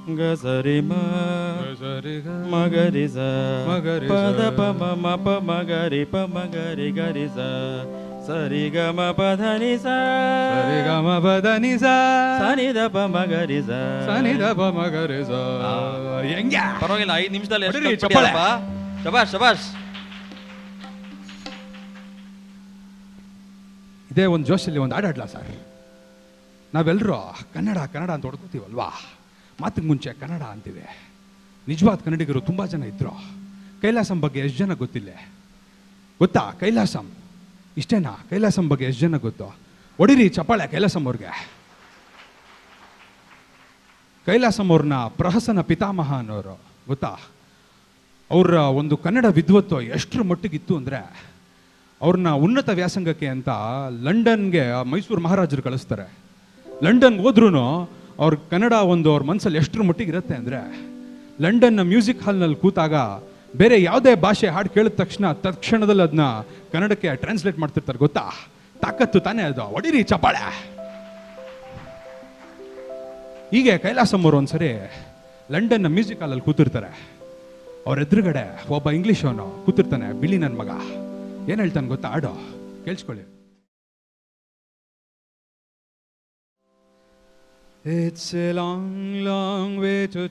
ಗಸರಿ ಮ ಮಗರಿ ಸ ಮಗರಿ ಸ. ಪದ ಪ ಮ ಮ ಪ ಮಗರಿ ಪ ಮಗರಿ ಗರಿ ಸ ಸರಿ ಗ ಮ ಪ ಧ ನಿ ಸ ಸರಿ ಗ ಮ ಪ ದ ನಿ ಸ ಸನಿ ದ ಪ ಮಗರಿ ಸ ಸನಿ ದ ಪ ಮ ಗ ರಿ ಸ ಹೆಂಗೆ ಪರವಾಗಿಲ್ಲ ಐದು ನಿಮಿಷದಲ್ಲಿ ಎಷ್ಟು ಹೊಡೀರಿ, ಕಲ್ತ್ಬಿಟ್ಟಿಯಲ್ಲಪ್ಪ? ಚಪ್ಪಾಳೆ. ಶಬಾಷ್ ಶಬಾಷ್ ಇದೇ ಒಂದು ಜೋಶಲ್ಲಿ ಒಂದು ಹಾಡಾಡ್ಲಾ ಸರ್ ನಾವೆಲ್ಲರೂ ಕನ್ನಡ ಕನ್ನಡ ಅಂತ ಹೊಡ್ಕೋತೀವಲ್ವಾ ಮಾತಿಗೆ ಮುಂಚೆ ಕನ್ನಡ ಅಂತೀವಿ ನಿಜವಾದ ಕನ್ನಡಿಗರು ತುಂಬ ಜನ ಇದ್ರು ಕೈಲಾಸಂ ಬಗ್ಗೆ ಎಷ್ಟು ಜನ ಗೊತ್ತಿಲ್ಲ ಗೊತ್ತಾ ಕೈಲಾಸಂ ಇಷ್ಟೇನಾ ಕೈಲಾಸಂ ಬಗ್ಗೆ ಎಷ್ಟು ಜನ ಗೊತ್ತು ಹೊಡಿರಿ ಚಪ್ಪಾಳೆ ಕೈಲಾಸಂ ಅವ್ರಿಗೆ ಕೈಲಾಸಂ ಅವ್ರನ್ನ ಪ್ರಹಸನ ಪಿತಾಮಹ ಅನ್ನೋರು ಗೊತ್ತಾ ಅವರ ಒಂದು ಕನ್ನಡ ವಿದ್ವತ್ವ ಎಷ್ಟರ ಮಟ್ಟಿಗಿತ್ತು ಅಂದರೆ ಅವ್ರನ್ನ ಉನ್ನತ ವ್ಯಾಸಂಗಕ್ಕೆ ಅಂತ ಲಂಡನ್ಗೆ ಆ ಮೈಸೂರು ಮಹಾರಾಜರು ಕಳಿಸ್ತಾರೆ ಲಂಡನ್ಗೆ ಹೋದ್ರೂ ಅವ್ರ ಕನ್ನಡ ಒಂದು ಅವ್ರ ಮನಸ್ಸಲ್ಲಿ ಎಷ್ಟರ ಮಟ್ಟಿಗೆ ಇರುತ್ತೆ ಅಂದರೆ ಲಂಡನ್ನ ಮ್ಯೂಸಿಕ್ ಹಾಲ್ನಲ್ಲಿ ಕೂತಾಗ ಬೇರೆ ಯಾವುದೇ ಭಾಷೆ ಹಾಡು ಕೇಳಿದ ತಕ್ಷಣ ತಕ್ಷಣದಲ್ಲಿ ಅದನ್ನ ಕನ್ನಡಕ್ಕೆ ಟ್ರಾನ್ಸ್ಲೇಟ್ ಮಾಡ್ತಿರ್ತಾರೆ ಗೊತ್ತಾ ತಾಕತ್ತು ತಾನೇ ಅದು ಹೊಡಿರಿ ಚಪ್ಪಾಳೆ ಹೀಗೆ ಕೈಲಾಸಂ ಅವರು ಒಂದ್ಸರಿ ಲಂಡನ್ನ ಮ್ಯೂಸಿಕ್ ಹಾಲಲ್ಲಿ ಕೂತಿರ್ತಾರೆ ಅವ್ರ ಎದುರುಗಡೆ ಒಬ್ಬ ಇಂಗ್ಲಿಷ್ ಅವನು ಕೂತಿರ್ತಾನೆ ಬಿಳಿ ನನ್ನ ಮಗ ಏನ್ ಹೇಳ್ತಾನೆ ಗೊತ್ತಾ ಆಡೋ ಕೇಳಿಸ್ಕೊಳ್ಳಿ It's a long, long way to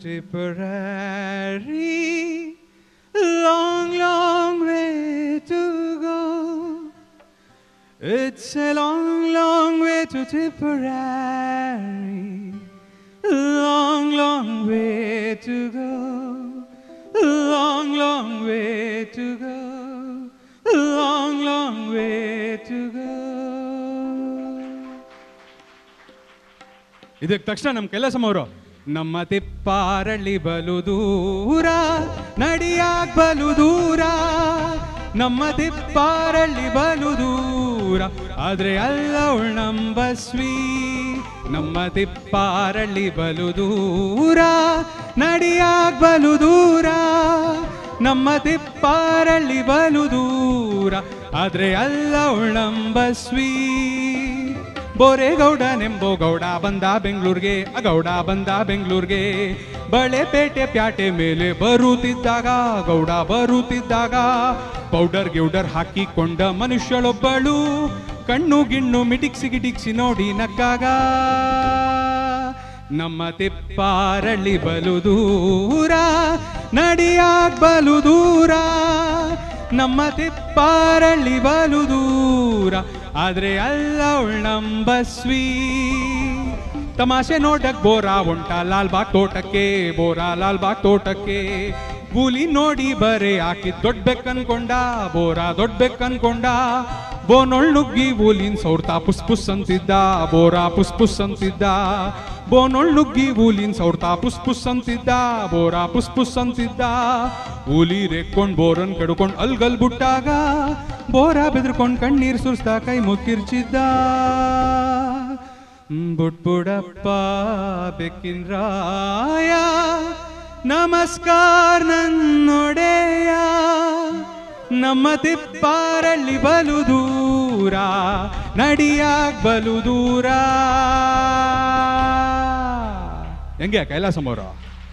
Tipperary, long, long way to go. It's a long, long way to Tipperary, long, long way to go, long, long way to go, long, long way to go. ಇದಕ್ಕೆ ತಕ್ಷಣ ನಮ್ಮ ಕೆಲಸಂ ಅವರು ನಮ್ಮ ತಿಪ್ಪಾರಳ್ಳಿ ಬಲು ದೂರ ನಡಿಯಾಕ್ ಬಲು ದೂರ ನಮ್ಮ ತಿಪ್ಪಾರಳ್ಳಿ ಬಲು ದೂರ ಆದ್ರೆ ಅಲ್ಲ ಉಳ್ನಂಬಸ್ವಿ ನಮ್ಮ ತಿಪ್ಪಾರಳ್ಳಿ ಬಲು ದೂರ ನಡಿಯಾಕ್ ಬಲು ದೂರ ನಮ್ಮ ತಿಪ್ಪಾರಳ್ಳಿ ಬಲು ದೂರ ಆದ್ರೆ ಅಲ್ಲ ಉಳ್ನಂಬಸ್ವಿ ಬೋರೇಗೌಡನೆಂಬೋ ಗೌಡ ಬಂದ ಬೆಂಗಳೂರಿಗೆ ಗೌಡ ಬಂದ ಬೆಂಗಳೂರಿಗೆ ಬಳೆಪೇಟೆ ಪ್ಯಾಟೆ ಮೇಲೆ ಬರುತ್ತಿದ್ದಾಗ ಗೌಡ ಬರುತ್ತಿದ್ದಾಗ ಪೌಡರ್ ಗಿೌಡರ್ ಹಾಕಿಕೊಂಡ ಮನುಷ್ಯಳೊಬ್ಬಳು ಕಣ್ಣು ಗಿಣ್ಣು ಮಿಟಿಕ್ಸಿ ಗಿಟಿಕ್ಸಿ ನೋಡಿ ನಕ್ಕಾಗ ನಮ್ಮ ತಿಪ್ಪಾರಳ್ಳಿ ಬಲು ದೂರ ನಡಿಯಾಕ್ ಬಲು ದೂರ ನಮ್ಮ ತಿಪ್ಪಾರಳ್ಳಿ ಬಲು ದೂರ ಆದ್ರೆ ಅಲ್ಲ ಉಳ್ನಂಬಸ್ವಿ ತಮಾಷೆ ನೋಡಕ್ ಬೋರ ಒಂಟ ಲಾಲ್ ಬಾಗ್ ತೋಟಕ್ಕೆ ಬೋರ ಲಾಲ್ ಬಾಗ್ ತೋಟಕ್ಕೆ ಗೂಲಿ ನೋಡಿ ಬರೆ ಹಾಕಿ ದೊಡ್ಡ ಬೆಕ್ಕನ್ಕೊಂಡ ಬೋರ ದೊಡ್ಡ ಬೆಕ್ಕನ್ಕೊಂಡ ಬೋನೊಳ್ ನುಗ್ಗಿ ಊಲಿನ್ ಸೌರ್ತಾ ಪುಸ್ ಪುಸ್ ಅಂತಿದ್ದ ಬೋರ ಪುಸ್ ಪುಸ್ ಅಂತಿದ್ದ ಬೋನೊಳ್ ನುಗ್ಗಿ ಊಲಿನ್ ಸೌರ್ತಾ ಪುಸ್ ಪುಸ್ ಅಂತಿದ್ದ ಬೋರ ಪುಸ್ ಪುಸ್ ಅಂತಿದ್ದ ಊಲಿ ರೆಕ್ಕೊಂಡ್ ಬೋರನ್ ಕಡ್ಕೊಂಡ್ ಅಲ್ಗಲ್ ಬಿಟ್ಟಾಗ ಬೋರ ಬೆದ್ರಕೊಂಡ್ ಕಣ್ಣೀರ್ ಸುರ್ಸ್ತಾ ಕೈ ಮುಕ್ಕಿರ್ಚಿದ್ದ ಬುಟ್ಬುಡಪ್ಪ ಬೆಕ್ಕಿನ ರಾಯ ನಮಸ್ಕಾರ ನನ್ನೊಡೆಯ ನಮ್ಮ ತಿಪ್ಪಾರಳ್ಳಿ ಬಲು ದೂರ ನಡಿಯಾಕ್ ಬಲು ದೂರ ಹೆಂಗೆ ಕೈಲಾಸಂ ಅವರು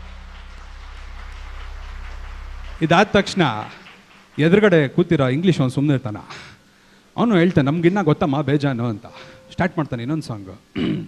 ಇದಾದ ತಕ್ಷಣ ಎದುರುಗಡೆ ಕೂತಿರೋ ಇಂಗ್ಲೀಷ್ ಅವ್ನು ಸುಮ್ಮನೆ ಇರ್ತಾನ ಅವನು ಹೇಳ್ತಾನೆ ನಮ್ಗಿನ್ನ ಗೊತ್ತಮ್ಮ ಬೇಜಾನು ಅಂತ ಸ್ಟಾರ್ಟ್ ಮಾಡ್ತಾನೆ ಇನ್ನೊಂದು song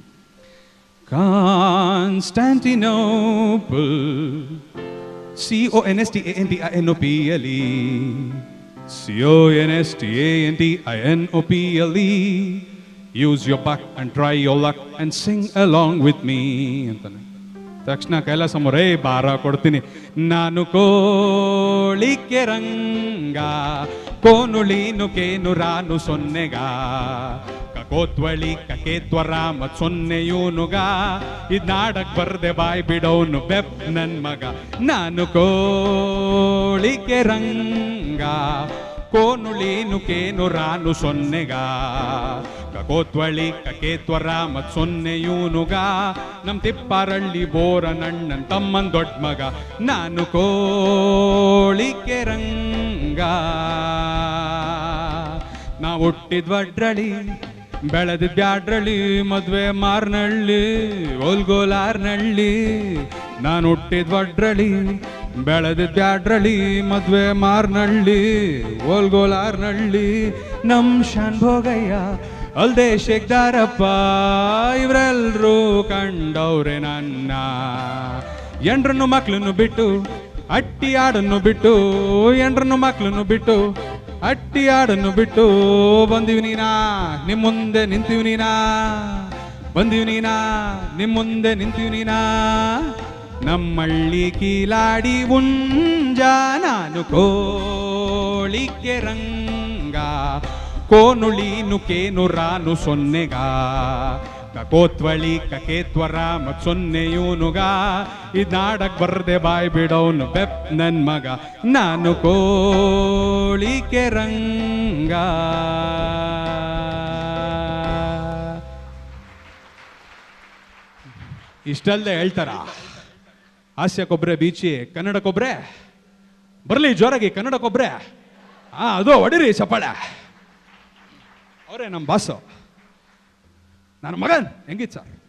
Constantinople C O N S T A N T I N O P L E C O N S T A N T I N O P L E use your buck and try your luck and sing along with me ಅಂತಾನೆ ತಕ್ಷಣ ಕೈಲಾಸಂ ರೇ ಬಾರ ಕೊಡ್ತೀನಿ ನಾನು ಕೋಳಿಕೆ ರಂಗ ಕೋನುಳೀನು ಕೇನು ರಾನು ಸೊನ್ನೆಗ ಕಕೋತ್ವಳಿ ಕಕೇತ್ವರ ಮತ್ ಸೊನ್ನೆಯೂನುಗ ಇದ್ ನಾಡಕ್ ಬರ್ದೆ ಬಾಯ್ ಬಿಡೋನು ಬೆಪ್ ನನ್ ಮಗ ನಾನು ಕೋಳಿಕೆ ರಂಗ ಕೋನುಳೀನು ಕೇನು ರಾನು ಸೊನ್ನೆಗ ಕಕೋತ್ವಳಿ ಕಕೇತ್ವರ ಮತ್ ಸೊನ್ನೆಯೂನುಗ ನಮ್ ತಿಪ್ಪಾರಳ್ಳಿ ಬೋರ ನಣ್ಣನ್ ತಮ್ಮನ್ ದೊಡ್ಡ ಮಗ ನಾನು ಕೋಳಿಕೆ ರಂಗ ನಾ ಹುಟ್ಟಿದ್ ವಡ್ರಳಿ ಬೆಳೆದ ಬ್ಯಾಡ್ರಳ್ಳಿ ಮದ್ವೆ ಮಾರ್ನಳ್ಳಿ ಓಲ್ಗೋಲಾರ್ನಳ್ಳಿ ನಾನು ಹುಟ್ಟಿದ ಒಡ್ರಳ್ಳಿ ಬೆಳೆದ ಬ್ಯಾಡ್ರಳ್ಳಿ ಮದ್ವೆ ಮಾರ್ನಳ್ಳಿ ಓಲ್ಗೋಲಾರ್ನಳ್ಳಿ ನಮ್ ಶಾನ್ ಭೋಗಯ್ಯ ಅಲ್ದೆ ಶೇಗ್ದಾರಪ್ಪ ಇವರೆಲ್ರೂ ಕಂಡವ್ರೆ ನನ್ನ ಎಂಡ್ರನ್ನು ಮಕ್ಳನ್ನು ಬಿಟ್ಟು ಅಟ್ಟಿ ಆಡನ್ನು ಬಿಟ್ಟು ಎಂಡ್ರನ್ನು ಮಕ್ಳನ್ನು ಬಿಟ್ಟು ಅಟ್ಟಿ ಆಡನ್ನು ಬಿಟ್ಟು ಬಂದಿವ್ ನೀನಾ ನಿಮ್ ಮುಂದೆ ನಿಂತೀವ್ ನೀನಾ ಬಂದಿವ್ ನೀನಾ ನಿಮ್ ಮುಂದೆ ನಿಂತೀವ್ ನೀನಾ ನಮ್ಮಳ್ಳಿ ಕೀಲಾಡಿ ಉಂಜ ನಾನು ಕೋಳಿಕೆ ರಂಗ ಕೋನುಳೀನು ಕೇನು ರಾನು ಸೊನ್ನೆಗ ಕಕೋತ್ವಳಿ ಕಕೇತ್ವರ ಮತ್ ಸೊನ್ನೆಯೂನುಗ ಇದಾಡಕ್ ಬರ್ದೆ ಬಾಯ್ ಬಿಡೋನು ಬೆಪ್ ನನ್ ಮಗ ನಾನು ಕೋಳಿಕೆ ರಂಗ ಇಷ್ಟಲ್ದೆ ಹೇಳ್ತಾರ ಹಾಸ್ಯಕ್ಕೊಬ್ರೆ ಬೀಚಿ ಕನ್ನಡಕ್ಕೊಬ್ರೆ ಬರ್ಲಿ ಜೋರಾಗಿ ಕನ್ನಡಕ್ಕೊಬ್ರೆ ಹಾ ಅದು ಹೊಡಿರಿ ಚಪ್ಪಾಳೆ ಅವರೇ ನಮ್ಮ ಬಾಸು ನನ್ನ ಮಗನ್ ಹೆಂಗಿತ್ತು ಸರ್